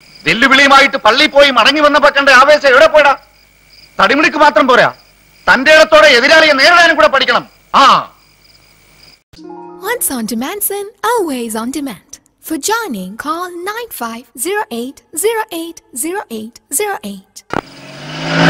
വെല്ലുവിളിയുമായിട്ട് പള്ളി പോയി മടങ്ങി വന്നപ്പോ കണ്ട ആവേശം എവിടെ പോയടാ തടിമിടിക്ക് മാത്രം പോരാ തന്റെ ഇടത്തോടെ എതിരാളിയെ നേരിടാനും കൂടെ പഠിക്കണം ആ Once on demand, sin, always on demand. For joining, call 9508080808.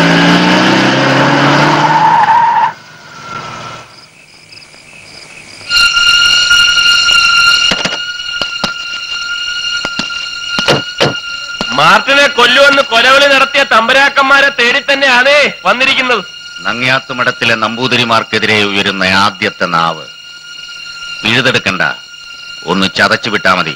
മാർട്ടിനെ കൊല്ലുവെന്ന് കൊലവിളി നടത്തിയ തമ്പരാക്കന്മാരെ തേടി തന്നെയാണേ വന്നിരിക്കുന്നത് നങ്ങിയാത്തുമഠത്തിലെ നമ്പൂതിരിമാർക്കെതിരെ ഉയരുന്ന ആദ്യത്തെ നാവ് പിഴുതെടുക്കണ്ട ഒന്ന് ചതച്ചു വിട്ടാ മതി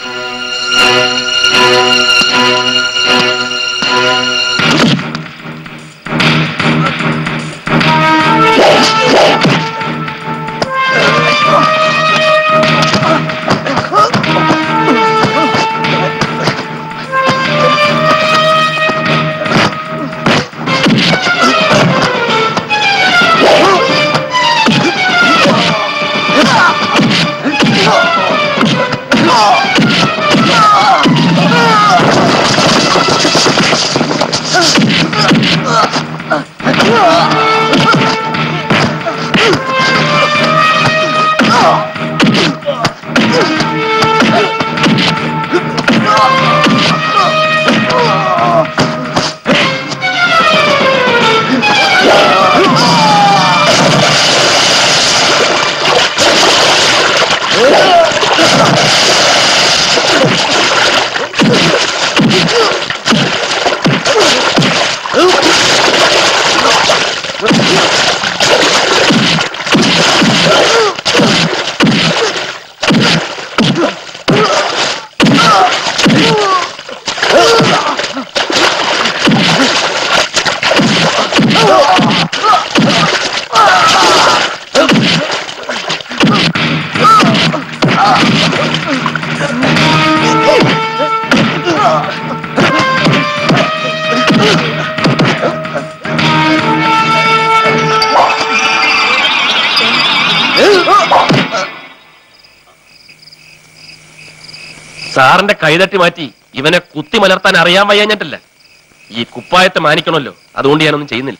സാറിന്റെ കൈതട്ടി മാറ്റി ഇവനെ കുത്തി മലർത്താൻ അറിയാൻ വയ്യാഞ്ഞിട്ടല്ല ഈ കുപ്പായത്തെ മാനിക്കണമല്ലോ അതുകൊണ്ട് ഞാനൊന്നും ചെയ്യുന്നില്ല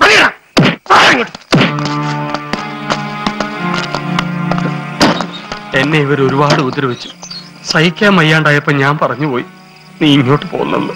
എന്നെ ഇവർ ഒരുപാട് ഉപദ്രവിച്ചു സഹിക്കാൻ വയ്യാണ്ടായപ്പോ ഞാൻ പറഞ്ഞുപോയി നീ ഇങ്ങോട്ട് പോകുന്നെന്ന്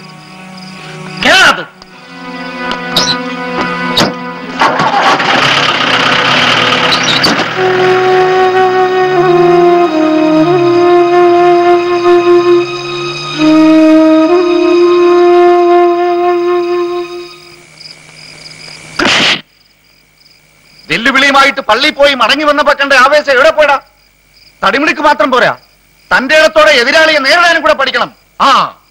വെല്ലുവിളിയുമായിട്ട് പള്ളി പോയി മടങ്ങി വന്നപ്പോ കണ്ട ആവേശം എവിടെ പോയടാ തടിമിടിക്ക് മാത്രം പോരാ തന്റെ ഇടത്തോടെ എതിരാളിയെ നേരിടാനും കൂടെ പഠിക്കണം ആ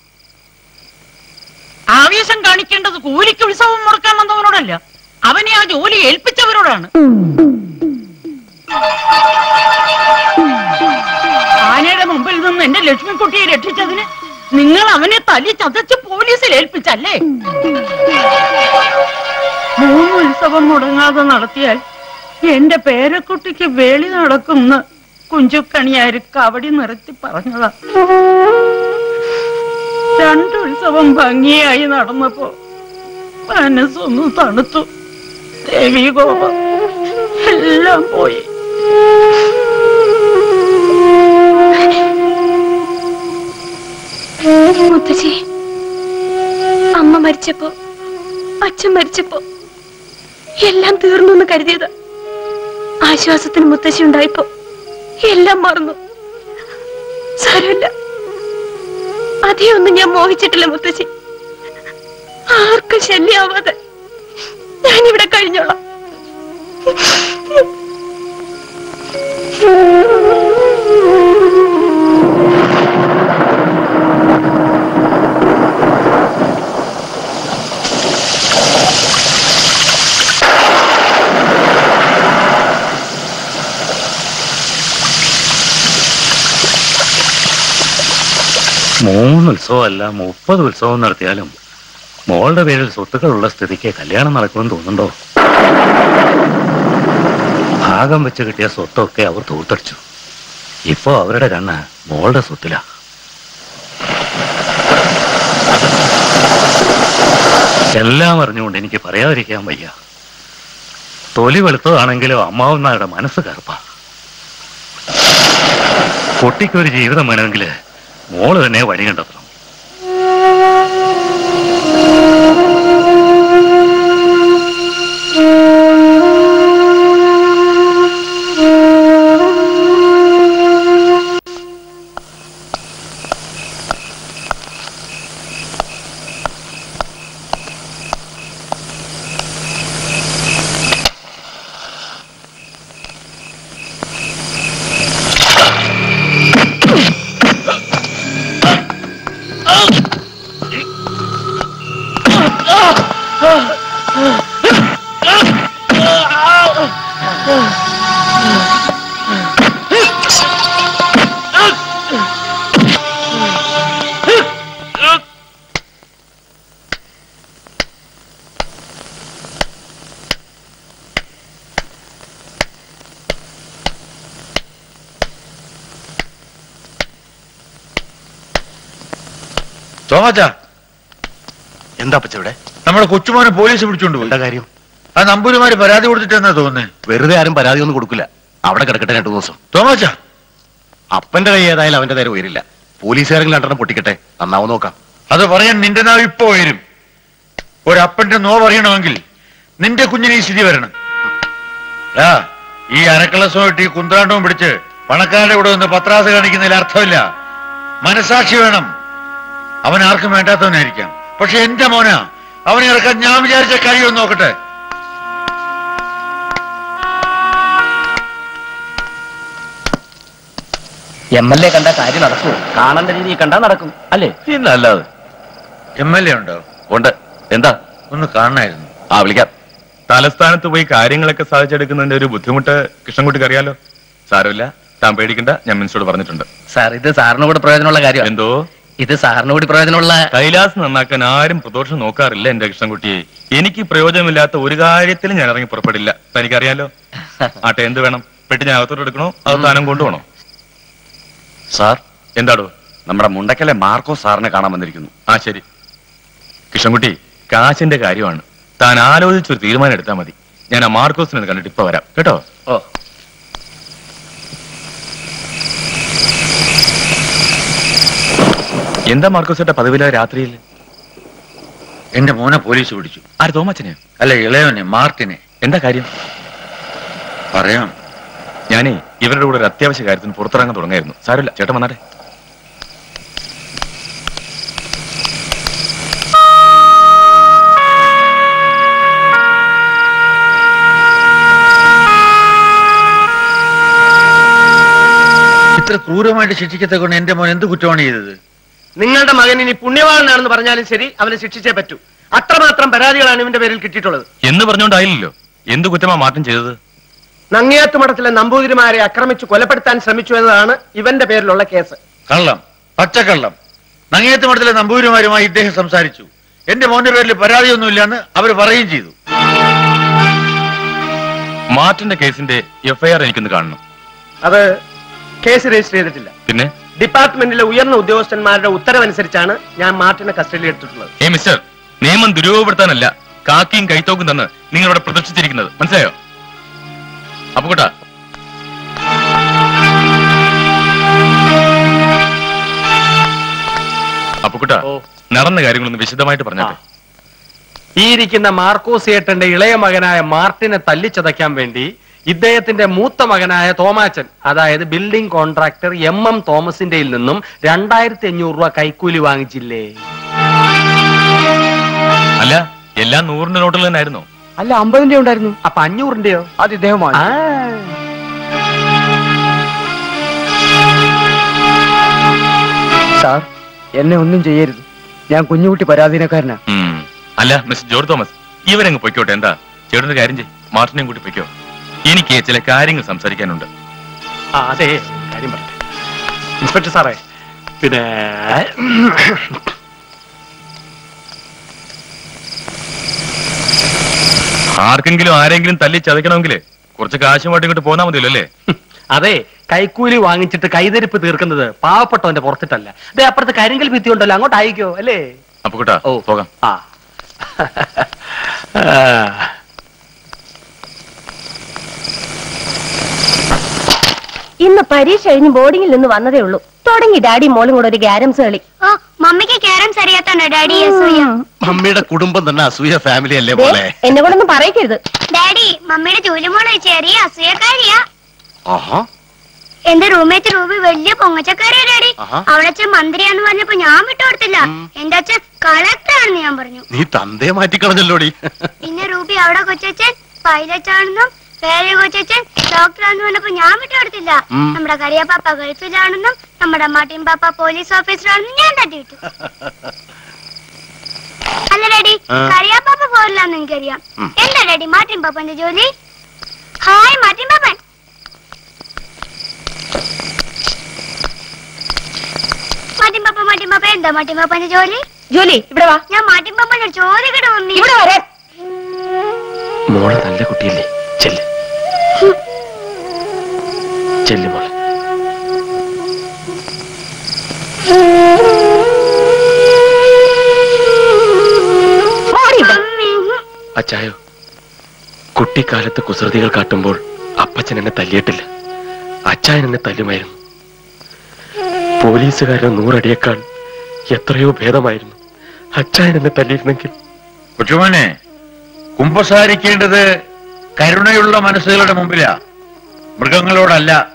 ആവേശം കാണിക്കേണ്ടത് കൂലിക്ക് ഉത്സവം മുടക്കാൻ വന്നവനോടല്ല അവനെ ആ ജോലി ഏൽപ്പിച്ചവരോടാണ് ആനയുടെ മുമ്പിൽ നിന്ന് എന്റെ ലക്ഷ്മിക്കുട്ടിയെ രക്ഷിച്ചതിന് നിങ്ങൾ അവനെ തല്ലി ചതച്ച് പോലീസിൽ ഏൽപ്പിച്ചല്ലേ മൂന്ന് ഉത്സവം മുടങ്ങാതെ നടത്തിയാൽ എന്റെ പേരക്കുട്ടിക്ക് വേളി നടക്കുന്ന കുഞ്ചുക്കണിയാര് കവടി നിർത്തി പറഞ്ഞതാ രണ്ടു ഉത്സവം ഭംഗിയായി നടന്നപ്പോ മനസ്സൊന്ന് തണുത്തു ദേവി കോപം എല്ലാം പോയി മുത്തശ്ശി അമ്മ മരിച്ചപ്പോ അച്ഛൻ മരിച്ചപ്പോ എല്ലാം തീർന്നു എന്ന് കരുതിയത് ആശ്വാസത്തിന് മുത്തശ്ശി ഉണ്ടായപ്പോ എല്ലാം മറന്നു സാരമില്ല അധികമൊന്നും ഞാൻ മോഹിച്ചിട്ടില്ല മുത്തശ്ശി ആർക്കും ശല്യാവാതെ ഞാനിവിടെ കഴിഞ്ഞോളാം മൂന്ന് ഉത്സവമല്ല മുപ്പത് ഉത്സവം നടത്തിയാലും മോളുടെ പേരിൽ സ്വത്തുക്കളുള്ള സ്ഥിതിക്ക് കല്യാണം നടക്കുമെന്ന് തോന്നുന്നുണ്ടോ ഭാഗം വെച്ച് കിട്ടിയ സ്വത്തൊക്കെ അവർ തൂത്തടിച്ചു ഇപ്പോ അവരുടെ കണ്ണ് മോളുടെ സ്വത്തിലാ എല്ലാം അറിഞ്ഞുകൊണ്ട് എനിക്ക് പറയാതിരിക്കാൻ വയ്യ തൊലി വെളുത്തതാണെങ്കിലും അമ്മാവന്നായുടെ മനസ്സ് കറുപ്പ കുട്ടിക്കൊരു ജീവിതം വേണമെങ്കിൽ മോള് തന്നെ വഴി കണ്ടെത്തണം തോമാച്ച എന്താ പച്ച ഇവിടെ നമ്മുടെ കൊച്ചുമോനെ പോലീസ് പിടിച്ചോണ്ട് പോയി എന്താ കാര്യം ആ നമ്പൂരിമാര് പരാതി കൊടുത്തിട്ടെന്നാ തോന്നുന്നേ വെറുതെ ആരും പരാതി ഒന്നും കൊടുക്കില്ല അവിടെ കിടക്കട്ടെ രണ്ടു ദിവസം തോമാച്ച അപ്പന്റെ കൈ ഏതായാലും അവന്റെ നേരെ ഉയരില്ല പോലീസുകാരെങ്കിലും രണ്ടെണ്ണം പൊട്ടിക്കട്ടെ നന്നാവും നോക്കാം അത് പറയാൻ നിന്റെ നാവ് ഇപ്പൊ ഉയരും ഒരപ്പന്റെ നോ പറയണമെങ്കിൽ നിന്റെ കുഞ്ഞിന് ഈ സ്ഥിതി വരണം ആ ഈ അരക്കളസമായിട്ട് ഈ കുന്ത്രാണ്ടവും പിടിച്ച് പണക്കാരുടെ കൂടെ നിന്ന് പത്രാസ് കാണിക്കുന്നതിൽ അർത്ഥമില്ല മനസാക്ഷി വേണം അവൻ ആർക്കും വേണ്ടാത്തവനായിരിക്കാം പക്ഷെ എന്റെ മോനാ അവനെ ഇറക്കാൻ ഞാൻ വിചാരിച്ച കഴിയുമെന്ന് നോക്കട്ടെ എം എൽ എ കണ്ട കാര്യം നടക്കൂ കാണേണ്ട രീതിയിൽ കണ്ടാ നടക്കും അല്ലേ ഇല്ല അല്ലാതെ എം എൽ എ ഉണ്ടോ ഉണ്ട് എന്താ ഒന്ന് കാണണമായിരുന്നു ആ വിളിക്കാം തലസ്ഥാനത്ത് പോയി കാര്യങ്ങളൊക്കെ സാധിച്ചെടുക്കുന്നതിന്റെ ഒരു ബുദ്ധിമുട്ട് കൃഷ്ണൻകുട്ടിക്ക് അറിയാലോ സാരമില്ല താൻ പേടിക്കണ്ട ഞാൻ മിനിസ്റ്റോട് പറഞ്ഞിട്ടുണ്ട് സാർ ഇത് സാറിന് കൂടി പ്രയോജനമുള്ള കാര്യം എന്തോ ഇത് സാറിന് കൂടി പ്രയോജനമുള്ള കൈലാസ് നന്നാക്കാൻ ആരും പ്രദോഷം നോക്കാറില്ല എന്റെ കൃഷ്ണൻകുട്ടിയെ എനിക്ക് പ്രയോജനമില്ലാത്ത ഒരു കാര്യത്തിലും ഞാൻ ഇറങ്ങി പുറപ്പെടില്ല തനിക്കറിയാലോ ആട്ടെ എന്ത് വേണം പെട്ടി ഞാൻ അകത്തോട്ട് എടുക്കണോ അത് താനം കൊണ്ടുപോകണോ സാർ എന്താടോ നമ്മുടെ മുണ്ടക്കലെ മാർക്കോ സാറിനെ കാണാൻ വന്നിരിക്കുന്നു ആ ശരി കൃഷ്ണൻകുട്ടി കാശിന്റെ കാര്യമാണ് താൻ ആലോചിച്ചൊരു തീരുമാനം എടുത്താൽ മതി ഞാൻ ആ മാർക്കോസിനെ ഒന്ന് കണ്ടിട്ട് ഇപ്പൊ വരാം കേട്ടോ ഓ എന്താ മാർക്കോസേട്ട പതിവില്ല രാത്രിയിൽ എന്റെ മോനെ പോലീസ് പിടിച്ചു ആര് തോമച്ചനെ അല്ല ഇളയവനെ മാർട്ടിനെ എന്താ കാര്യം പറയാം ഞാനേ ഇവരുടെ കൂടെ ഒരു അത്യാവശ്യ കാര്യത്തിന് പുറത്തിറങ്ങാൻ തുടങ്ങായിരുന്നു സാരമില്ല ചേട്ടൻ വന്നാട്ടെ ഇത്ര ക്രൂരമായിട്ട് ശിക്ഷിക്കത്തെ കൊണ്ട് എന്റെ മോൻ എന്ത് കുറ്റമാണ് ചെയ്തത് നിങ്ങളുടെ മകൻ ഇനി പുണ്യവാളനാണെന്ന് പറഞ്ഞാലും ശരി അവനെ ശിക്ഷിച്ചേ പറ്റൂ അത്രമാത്രം പരാതികളാണ് ഇവന്റെ പേരിൽ കിട്ടിയിട്ടുള്ളത് എന്ന് പറഞ്ഞോണ്ടായില്ലല്ലോ എന്ത് കുറ്റമാ മാറ്റം ചെയ്തത് നങ്ങിയാത്തുമഠത്തിലെ നമ്പൂതിരിമാരെ ആക്രമിച്ചു കൊലപ്പെടുത്താൻ ശ്രമിച്ചു എന്നതാണ് ഇവന്റെ പേരിലുള്ള കേസ് കള്ളം പച്ചക്കള്ളം നങ്ങേത്ത് മഠത്തിലെ നമ്പൂരിമാരുമായി ഇദ്ദേഹം സംസാരിച്ചു എന്റെ മോന്റെ പേരിൽ പരാതിയൊന്നുമില്ലെന്ന് അവർ പറയുകയും ചെയ്തു മാർട്ടിന്റെ കേസിന്റെ എഫ്ഐആർ എനിക്കൊന്ന് കാണണം അത് കേസ് രജിസ്റ്റർ ചെയ്തിട്ടില്ല പിന്നെ ഡിപ്പാർട്ട്മെന്റിലെ ഉയർന്ന ഉദ്യോഗസ്ഥന്മാരുടെ ഉത്തരവനുസരിച്ചാണ് ഞാൻ മാർട്ടിനെ കസ്റ്റഡിയിൽ എടുത്തിട്ടുള്ളത് ഏ മിസ്റ്റർ നിയമം ദുരുപയോഗപ്പെടുത്താനല്ല കാക്കിയും കൈത്തോക്കും തന്ന് നിങ്ങളിവിടെ പ്രദർശിച്ചിരിക്കുന്നത് മനസ്സിലായോ അപ്പൊ കൂട്ടാ അപ്പൊ കൂട്ടാ ഓ. നടന്ന കാര്യങ്ങളൊന്ന് വിശദമായിട്ട് പറഞ്ഞാട്ടെ ഈ ഇരിക്കുന്ന മാർക്കോസ് ഏട്ടന്റെ ഇളയ മകനായ മാർട്ടിനെ തല്ലിച്ചതയ്ക്കാൻ വേണ്ടി ഇദ്ദേഹത്തിന്റെ മൂത്ത മകനായ തോമാച്ചൻ അതായത് ബിൽഡിംഗ് കോൺട്രാക്ടർ എം എം തോമസിന്റെ നിന്നും രണ്ടായിരത്തി അഞ്ഞൂറ് രൂപ കൈക്കൂലി വാങ്ങിച്ചില്ലേ അല്ല എല്ലാം നൂറിന്റെ നോട്ടിൽ തന്നെ ആയിരുന്നോ അല്ല അമ്പതിന്റെ ഉണ്ടായിരുന്നു അപ്പൊ അഞ്ഞൂറിന്റെയോ അത് ഇദ്ദേഹം സാർ എന്നെ ഒന്നും ചെയ്യരുത് ഞാൻ കുഞ്ഞുകുട്ടി പരാധീനക്കാരനാ ഉം. അല്ല മിസ് ജോർജ് തോമസ് ഇവരങ്ങ് പൊയ്ക്കോട്ടെ എന്താ ചേട്ടനൊരു കാര്യം ചെയ്യും മാർട്ടിനെയും കൂട്ടി പൊയ്ക്കോ എനിക്ക് ചില കാര്യങ്ങൾ സംസാരിക്കാനുണ്ട് ആ അതെ കാര്യം പറയട്ടെ ഇൻസ്പെക്ടർ സാറേ പിന്നെ ആർക്കെങ്കിലും ആരെങ്കിലും തല്ലി ചതയ്ക്കണമെങ്കിൽ കുറച്ച് കാശുമായിട്ട് ഇങ്ങോട്ട് പോന്നാ മതിയല്ലോ അല്ലേ അതെ കൈക്കൂലി വാങ്ങിച്ചിട്ട് കൈതരിപ്പ് തീർക്കുന്നത് പാവപ്പെട്ടവന്റെ പുറത്തിട്ടല്ല അതെ അപ്പുറത്ത് കരിങ്കൽ ഭിത്തി ഉണ്ടല്ലോ അങ്ങോട്ട് അയക്കോ അല്ലേ അപ്പൊ കൂട്ടാ ഓ പോകാം ആ ആ. ഇന്ന് പരീക്ഷ കഴിഞ്ഞ് ബോർഡിങ്ങിൽ നിന്ന് വന്നതേ ഉള്ളൂ തുടങ്ങി ഡാഡി മോളും കൂടെ ഒരു ഗ്യാരംസ് കളി ഓ മമ്മിക്ക് ക്യാരംസ് അറിയാത്താണോ ഡാഡി അസൂയ മമ്മിയുടെ കുടുംബം തന്നെ അസൂയ ഫാമിലി അല്ലേ ദേ, പോലെ എന്നെ കൊണ്ടൊന്നും പറയരുത് ഡാഡി മമ്മിയുടെ ജോലിമോള് ചെറിയ അസൂയക്കാരിയാ ആഹാ എന്റെ റൂംമേറ്റ് റൂബി വലിയ പൊങ്ങച്ചക്കാരിയാ ഡാഡി ആഹാ. അവളച്ഛൻ മന്ത്രിയാന്ന് പറഞ്ഞപ്പോ ഞാൻ വിട്ടുകൊടുത്തില്ല എന്റെ അച്ഛൻ കളക്ടർ ആണെന്ന് ഞാൻ പറഞ്ഞു നീ തന്തയെ മാറ്റിക്കളഞ്ഞല്ലോടി പിന്നെ റൂബി അവിടെ കൊച്ചച്ഛൻ പൈലറ്റ് ആണെന്നും വേറെ കൊച്ചച്ഛൻ ഡോക്ടർ ആണെന്ന് പറഞ്ഞപ്പോ ഞാൻ വിട്ടുകൊടുത്തില്ല ഉം. നമ്മുടെ കരിയപ്പാപ്പ ഗൾഫിലാണെന്നും നമ്മുടെ മാട്ടിൻ പാപ്പ പോലീസ് ഓഫീസറാണെന്നും ഞാൻ തട്ടിയിട്ടു അല്ല ഡാഡി ആ. കരിയാപ്പാപ്പ പോരില്ലാന്ന് എനിക്കറിയാം ഉം. എന്താ ഡാഡി മാട്ടിൻ പാപ്പന്റെ ജോലി ഹായ് മാട്ടിൻ പാപ്പൻ മാട്ടിൻ പാപ്പ മാട്ടിൻ പാപ്പ എന്താ മാട്ടിൻ പാപ്പന്റെ ജോലി ജോലി ഇവിടെ വാ ഞാൻ മാട്ടിൻ പാപ്പന്റെ ചോദിക്കട്ടെ മമ്മി ഇവിടെ വരെ മോള് നല്ല കുട്ടിയല്ലേ ചെല്ല് ചെല്ല് മോളെ അച്ചായോ കുട്ടിക്കാലത്ത് കുസൃതികൾ കാട്ടുമ്പോൾ അപ്പച്ചൻ എന്നെ തല്ലിയിട്ടില്ല അച്ചായൻ എന്നെ തല്ലുമായിരുന്നു പോലീസുകാരുടെ നൂറടിയേക്കാൾ എത്രയോ ഭേദമായിരുന്നു അച്ചായൻ എന്നെ തല്ലിയിരുന്നെങ്കിൽ കൊച്ചുമോനെ കുമ്പസാരിക്കേണ്ടത് കരുണയുള്ള മനസ്സുകളുടെ മുമ്പിലാ മൃഗങ്ങളോടല്ല